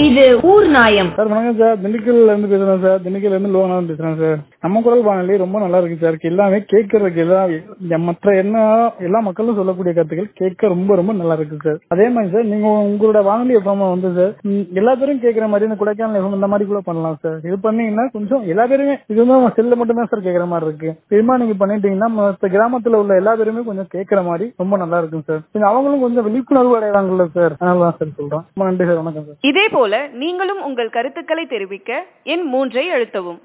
இது ஊர் நாயம் சார் வணக்கம் சார் திண்டுக்கல்ல இருந்து பேசுறேன் சார் திண்டுக்கல்ல இருந்து லோகநாதன் பேசுறேன் சார் நம்ம குரல் வானொலி ரொம்ப நல்லா இருக்கு சார் எல்லாமே கேட்கறதுக்கு எல்லாம் எ- மற்ற என்ன எல்லா மக்களும் சொல்லக்கூடிய கருத்துக்கள் கேட்க ரொம்ப ரொம்ப நல்லா இருக்கு சார் அதே மாதிரி சார் நீங்க உங்களோட வானொலி எஃப்எம் வந்து சார் ம், எல்லா பேரும் கேட்கற மாதிரி இந்த கொடைக்கானல் எஃப்எம் இந்த மாதிரி கூட பண்ணலாம் சார் இது பண்ணீங்கன்னா கொஞ்சம் எல்லா பேருமே இது வந்து செல்ல மட்டும் தான் சார் கேட்கற மாதிரி இருக்கு பெருமா நீங்க பண்ணிட்டீங்கன்னா மற்ற கிராமத்துல உள்ள எல்லா பேருமே கொஞ்சம் கேட்கற மாதிரி ரொம்ப நல்லா இருக்கும் சார் கொஞ்சம் அவங்களும் கொஞ்சம் விழிப்புணர்வு அடைவாங்கல்ல சார் அதனால தான் சார் சொல்றேன் ரொம்ப நன்றி சார் வணக்கம் சார் இதே போல நீங்களும் உங்கள் கருத்துக்களை தெரிவிக்க எண் மூன்றை அழுத்தவும்